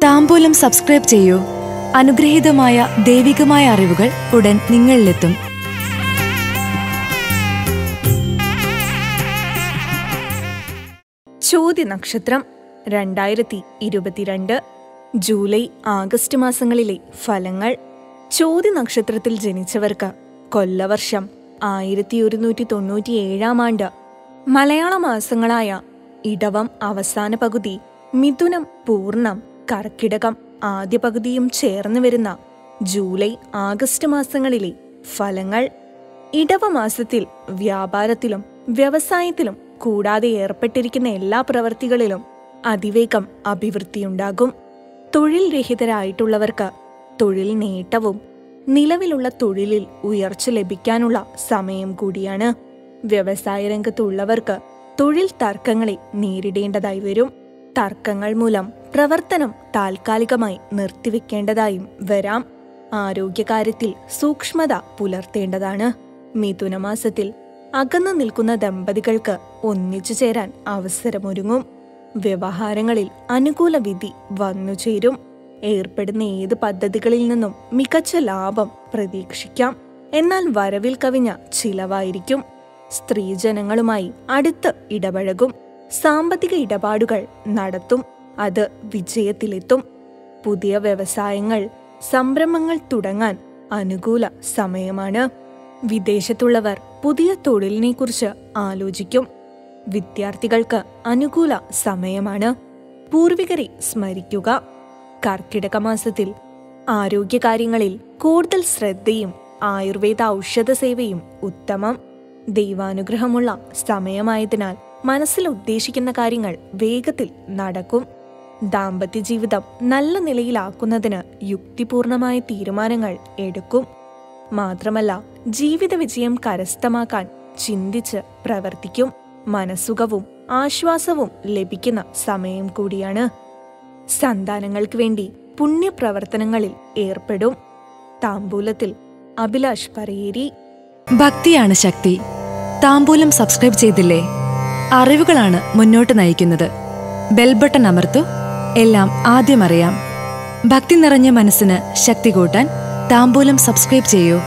താമ്പൂലം subscribe ചെയ്യൂ അനുഗ്രഹീതമായ ദൈവികമായ അറിവുകൾ ഉടൻ നിങ്ങളിലെത്തും ചോതി നക്ഷത്രം രണ്ടായിരത്തി ഇരുപത്തിരണ്ട് ജൂലൈ ആഗസ്റ്റ് മാസങ്ങളിലെ ഫലങ്ങൾ ചോതി നക്ഷത്രത്തിൽ ജനിച്ചവർക്ക് കൊല്ലവർഷം ആയിരത്തി ഒരുന്നൂറ്റി തൊണ്ണൂറ്റി ഏഴാം ആണ്ട് മലയാള മാസങ്ങളായ ഇടവം അവസാന പകുതി മിഥുനം പൂർണ്ണം കർക്കിടകം ആദ്യ പകുതിയും ചേർന്ന് വരുന്ന ജൂലൈ ആഗസ്റ്റ് മാസങ്ങളിലെ ഫലങ്ങൾ ഇടവമാസത്തിൽ വ്യാപാരത്തിലും വ്യവസായത്തിലും കൂടാതെ ഏർപ്പെട്ടിരിക്കുന്ന എല്ലാ പ്രവൃത്തികളിലും അതിവേഗം അഭിവൃദ്ധിയുണ്ടാകും തൊഴിൽ രഹിതരായിട്ടുള്ളവർക്ക് തൊഴിൽ നേട്ടവും നിലവിലുള്ള തൊഴിലിൽ ഉയർച്ച ലഭിക്കാനുള്ള സമയം കൂടിയാണ് വ്യവസായ രംഗത്തുള്ളവർക്ക് തൊഴിൽ തർക്കങ്ങളെ നേരിടേണ്ടതായി വരും തർക്കങ്ങൾ മൂലം പ്രവർത്തനം താൽക്കാലികമായി നിർത്തിവെക്കേണ്ടതായും വരാം ആരോഗ്യകാര്യത്തിൽ സൂക്ഷ്മത പുലർത്തേണ്ടതാണ് മിഥുനമാസത്തിൽ അകന്നു നിൽക്കുന്ന ദമ്പതികൾക്ക് ഒന്നിച്ചു ചേരാൻ അവസരമൊരുങ്ങും വ്യവഹാരങ്ങളിൽ അനുകൂല വിധി വന്നുചേരും ഏർപ്പെടുന്ന ഏത് പദ്ധതികളിൽ നിന്നും മികച്ച ലാഭം പ്രതീക്ഷിക്കാം എന്നാൽ വരവിൽ കവിഞ്ഞ ചിലവായിരിക്കും സ്ത്രീജനങ്ങളുമായി അടുത്ത് ഇടപഴകും സാമ്പത്തിക ഇടപാടുകൾ നടത്തും അത് വിജയത്തിലെത്തും പുതിയ വ്യവസായങ്ങൾ സംരംഭങ്ങൾ തുടങ്ങാൻ അനുകൂല സമയമാണ് വിദേശത്തുള്ളവർ പുതിയ തൊഴിലിനെക്കുറിച്ച് ആലോചിക്കും വിദ്യാർത്ഥികൾക്ക് അനുകൂല സമയമാണ് പൂർവികരെ സ്മരിക്കുക കർക്കിടക മാസത്തിൽ ആരോഗ്യകാര്യങ്ങളിൽ കൂടുതൽ ശ്രദ്ധയും ആയുർവേദ ഔഷധ സേവയും ഉത്തമം ദൈവാനുഗ്രഹമുള്ള സമയമായതിനാൽ മനസ്സിൽ ഉദ്ദേശിക്കുന്ന കാര്യങ്ങൾ വേഗത്തിൽ നടക്കും ദാമ്പത്യ ജീവിതം നല്ല നിലയിലാക്കുന്നതിന് യുക്തിപൂർണമായ തീരുമാനങ്ങൾ എടുക്കും മാത്രമല്ല ജീവിത വിജയം കരസ്ഥമാക്കാൻ ചിന്തിച്ച് പ്രവർത്തിക്കും മനസ്സുഖവും ആശ്വാസവും ലഭിക്കുന്ന സമയം കൂടിയാണ് സന്താനങ്ങൾക്ക് വേണ്ടി പുണ്യപ്രവർത്തനങ്ങളിൽ ഏർപ്പെടും താമ്പൂലത്തിൽ അഭിലാഷ് പറയേരി ഭക്തിയാണ് ശക്തി താമ്പൂലം സബ്സ്ക്രൈബ് ചെയ്തില്ലേ അറിവുകളാണ് മുന്നോട്ട് നയിക്കുന്നത് ബെൽ ബട്ടൺ അമർത്തു എല്ലാം ആദ്യം അറിയാം ഭക്തി നിറഞ്ഞ മനസ്സിന് ശക്തി കൂട്ടാൻ താമ്പൂലം സബ്സ്ക്രൈബ് ചെയ്യൂ